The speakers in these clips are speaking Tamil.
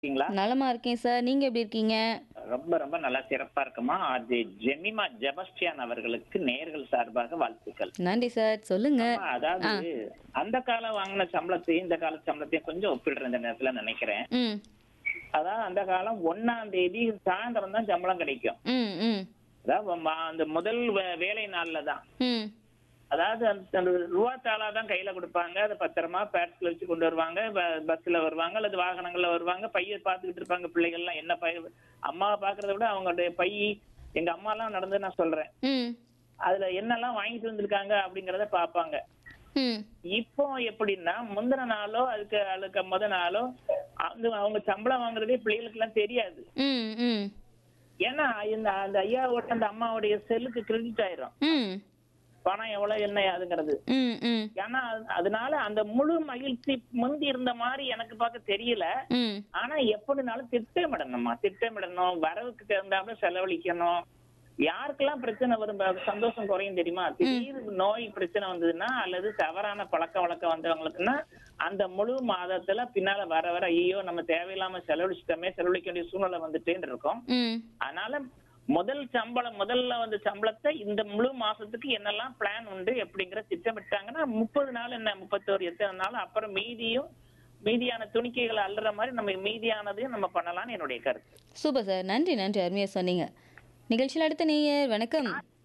இருக்கீங்களா நலமா இருக்கேன் சார் நீங்க எப்படி இருக்கீங்க ரொம்ப ரொம்ப நல்லா சிறப்பா இருக்குமா அது ஜெமிமா ஜெபஸ்டியான் அவர்களுக்கு நேர்கள் சார்பாக வாழ்த்துக்கள் நன்றி சார் சொல்லுங்க ஆமா, அதாவது அந்த காலம் வாங்கின சம்பளத்தையும் இந்த கால சம்பளத்தையும் கொஞ்சம் ஒப்பிடுற இந்த நேரத்துல நினைக்கிறேன் ம் அதாவது அந்த காலம் ஒன்னாம் தேதி சாயந்தரம் தான் சம்பளம் கிடைக்கும் ம் ம் அதாவது ம- அந்த முதல் வே- வேலை நாள்ல தான் ம் அதாவது அந்த அந்த ரூபா தாளா தான் கையில கொடுப்பாங்க அதை பத்திரமா பேட்ஸ்ல வச்சு கொண்டு வருவாங்க ப- பஸ்ல வருவாங்க அல்லது வாகனங்கள்ல வருவாங்க பைய பாத்துக்கிட்டு இருப்பாங்க பிள்ளைகள்லாம் என்ன பை அம்மாவை பாக்குறத விட அவங்களுடைய பை எங்க அம்மா எல்லாம் நடந்து நான் சொல்றேன் ம் அதுல என்னெல்லாம் வாங்கிட்டு வந்திருக்காங்க அப்படிங்கறத பாப்பாங்க ம் இப்போ எப்படின்னா முந்தின நாளோ அதுக்கு அதுக்கு முத நாளோ அந்த அவங்க சம்பளம் வாங்குறதே பிள்ளைகளுக்கு எல்லாம் தெரியாது ம் ம் ஏன்னா இந்த அந்த ஐயாவோட அந்த அம்மாவுடைய செல்லுக்கு கிரெடிட் ஆயிரும் ம் பணம் எவ்வளவு என்ன அதுங்கிறது ம் ம் ஏன்னா அது- அதனால அந்த முழு மகிழ்ச்சி முந்தி இருந்த மாதிரி எனக்கு பார்க்க தெரியல ம் ஆனா எப்படினாலும் திட்டமிடணும்மா திட்டமிடணும் வரவுக்கு தகுந்தாப்புல செலவழிக்கணும் யாருக்கெல்லாம் பிரச்சனை வரும் ப- சந்தோஷம் குறையும் தெரியுமா திடீர்னு நோய் பிரச்சனை வந்ததுன்னா அல்லது தவறான பழக்க வழக்கம் வந்தவங்களுக்குன்னா அந்த முழு மாதத்துல பின்னால வர வர ஐயோ நம்ம தேவையில்லாம செலவழிச்சிட்டோமே செலவழிக்க வேண்டிய சூழ்நிலை வந்துட்டேன்னு இருக்கும் ம் அதனால முதல் சம்பளம் முதல்ல வந்த சம்பளத்தை இந்த முழு மாசத்துக்கு என்னெல்லாம் பிளான் உண்டு எப்படிங்கிற திட்டமிட்டாங்கன்னா முப்பது நாள் என்ன முப்பத்தோரு எத்தனை நாள் அப்புறம் மீதியும் மீதியான துணிக்கைகளை அள்ளுற மாதிரி நம்ம மீதியானதையும் நம்ம பண்ணலாம்னு என்னுடைய கருத்து சூப்பர் சார் நன்றி நன்றி அருமையா சொன்னீங்க நிகழ்ச்சியில் அடுத்த நேயர் வணக்கம்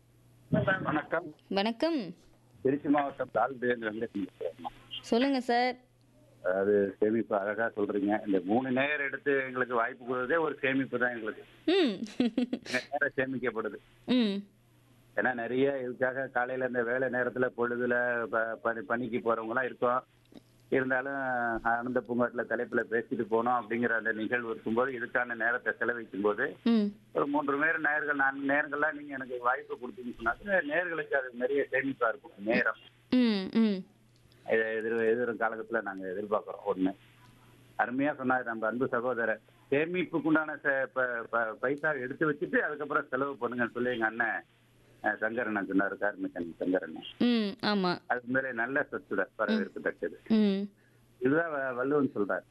வணக்கம் வணக்கம் திருச்சி மாவட்டம் தாழ்பேர் வெங்கடேசன் பேசுறேம்மா. சொல்லுங்க சார் அதாவது சேமிப்பு அழகா சொல்றீங்க இந்த மூணு நேர் எடுத்து எங்களுக்கு வாய்ப்பு கொடுத்ததே ஒரு சேமிப்பு தான் எங்களுக்கு ம் எங்க நேரம் சேமிக்கப்படுது ம் ஏன்னா நிறைய இதுக்காக காலையில இந்த வேலை நேரத்துல பொழுதுல ப- பணி பணிக்கு போறவங்க எல்லாம் இருக்கோம் இருந்தாலும் ஆனந்த பூங்காட்டுல தலைப்புல பேசிட்டு போனோம் அப்படிங்கிற அந்த நிகழ்வு இருக்கும்போது இதுக்கான நேரத்தை செலவழிக்கும் போது ம் ஒரு மூன்று பேர் நேர்கள் நான்கு நேர்கள்லாம் நீங்க எனக்கு வாய்ப்பு கொடுத்தீங்கன்னு சொன்னாக்க நேர்களுக்கு அது நிறைய சேமிப்பா இருக்கும் நேரம் ம் ம் இதை எதிர் எதிரும் காலகட்டத்துல நாங்க எதிர்பார்க்கிறோம் ஒண்ணு அருமையா சொன்னாரு நம்ம அன்பு சகோதரர் சேமிப்புக்குண்டான ச- ப- ப- பைசா எடுத்து வச்சுட்டு அதுக்கப்புறம் செலவு பண்ணுங்கன்னு சொல்லி எங்க அண்ணன் அஹ், சங்கரண்ணன் சொன்னாரு கார்மிகன் சங்கரண்ணன் ம் ஆமாம் அது மேலே நல்ல சொத்துட வரவேற்கத்தக்கது ம் இதுதான் வ- வள்ளுவன் சொல்றாரு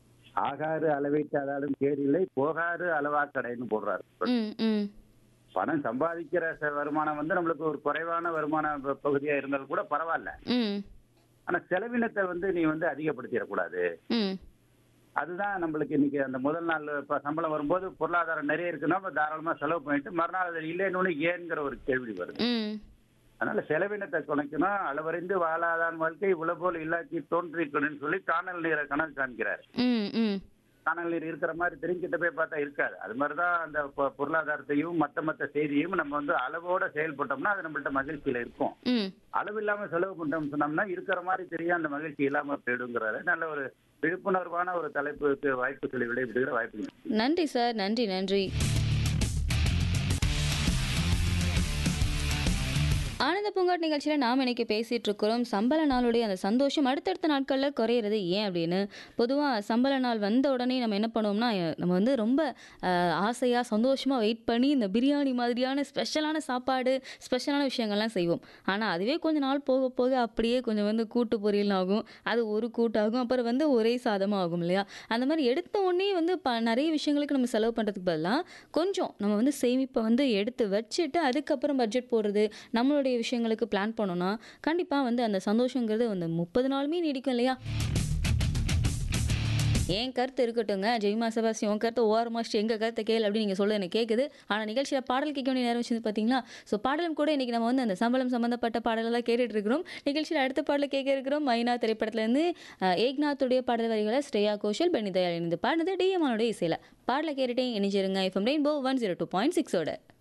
ஆகாறு அளவைத்தாலும் கேடில்லை போகாறு அளவாக்கடைன்னு போடுறாரு ம் ம் பணம் சம்பாதிக்கிற ச- வருமானம் வந்து நம்மளுக்கு ஒரு குறைவான வருமான ப- பகுதியா இருந்தாலும் கூட பரவாயில்ல ம் ஆனா செலவினத்தை வந்து நீ வந்து அதிகப்படுத்திடக்கூடாது ம் அதுதான் நம்மளுக்கு இன்னைக்கு அந்த முதல் நாள் இப்ப சம்பளம் வரும்போது பொருளாதாரம் நிறைய இருக்குன்னா அப்ப தாராளமா செலவு பண்ணிட்டு மறுநாள் அது இல்லைன்னு ஏங்கிற ஒரு கேள்வி வருது ம் அதனால செலவினத்தை குறைக்கணும் அளவறிந்து வாழாதான் வாழ்க்கை உலகோல் இல்லாக்கி தோன்றிக்கணும்னு சொல்லி காணல் நீரை கணக்கு காமிக்கிறார் ம் ம் காணல் நீர் இருக்கிற மாதிரி தெரிஞ்சுக்கிட்ட போய் பார்த்தா இருக்காது அது மாதிரிதான் அந்த பொ- பொருளாதாரத்தையும் மத்த மத்த செய்தியும் நம்ம வந்து அளவோட செயல்பட்டோம்னா அது நம்மள்ட்ட மகிழ்ச்சியில இருக்கும் ம் அளவு இல்லாம செலவு பண்ணிட்டோம்னு சொன்னோம்னா இருக்கிற மாதிரி தெரியும் அந்த மகிழ்ச்சி இல்லாம போயிடுங்கிறாரு நல்ல ஒரு விழிப்புணர்வான ஒரு தலைப்புக்கு வாய்ப்பு சொல்லி விடைபெறுகிற வாய்ப்பு நன்றி சார் நன்றி நன்றி ஆனந்த பூங்காட் நிகழ்ச்சியில் நாம் இன்னைக்கு பேசிகிட்டு இருக்கிறோம் சம்பள நாளுடைய அந்த சந்தோஷம் அடுத்தடுத்த நாட்களில் குறையிறது ஏன் அப்படின்னு பொதுவாக சம்பள நாள் வந்த உடனே நம்ம என்ன பண்ணுவோம்னா அஹ், நம்ம வந்து ரொம்ப ஆசையாக சந்தோஷமாக வெயிட் பண்ணி இந்த பிரியாணி மாதிரியான ஸ்பெஷலான சாப்பாடு ஸ்பெஷலான விஷயங்கள்லாம் செய்வோம் ஆனால் அதுவே கொஞ்ச நாள் போக போக அப்படியே கொஞ்சம் வந்து கூட்டு பொரியல் ஆகும் அது ஒரு கூட்டாகும் அப்புறம் வந்து ஒரே சாதமாக ஆகும் இல்லையா அந்த மாதிரி எடுத்த உடனே வந்து ப நிறைய விஷயங்களுக்கு நம்ம செலவு பண்ணுறதுக்கு பதிலாக கொஞ்சம் நம்ம வந்து சேமிப்பை வந்து எடுத்து வச்சுட்டு அதுக்கப்புறம் பட்ஜெட் போடுறது நம்மளுடைய விஷயங்களுக்கு பிளான் பண்ணோம்னா கண்டிப்பாக வந்து அந்த சந்தோஷங்கிறது அந்த முப்பது நாளுமே நீடிக்கும் இல்லையா என் கருத்து இருக்கட்டுங்க ஜெய்மா செபாஸ்டி உன் கருத்தை ஓரமாக வச்சுட்டு எங்கள் கருத்தை கேள் அப்படின்னு நீங்கள் சொல்ல எனக்கு கேட்குது ஆனால் நிகழ்ச்சியில் பாடல் கேட்க வேண்டிய நேரம் வச்சு பார்த்தீங்களா ஸோ பாடலும் கூட இன்றைக்கி நம்ம வந்து அந்த சம்பளம் சம்மந்தப்பட்ட பாடலெல்லாம் கேட்டுட்டு இருக்கிறோம் நிகழ்ச்சியில் அடுத்த பாடலை கேட்க இருக்கிறோம் மைனா திரைப்படத்துலேருந்து அஹ், ஏக்நாத்துடைய பாடல் வரிகளை ஸ்ரேயா கோஷல் பெண்ணி தயாள் இணைந்து பாடினது டிஎம்மானுடைய இசையில் பாடலை கேட்டுட்டே இணைஞ்சிருங்க FM rainbow one zero two point சிக்ஸோட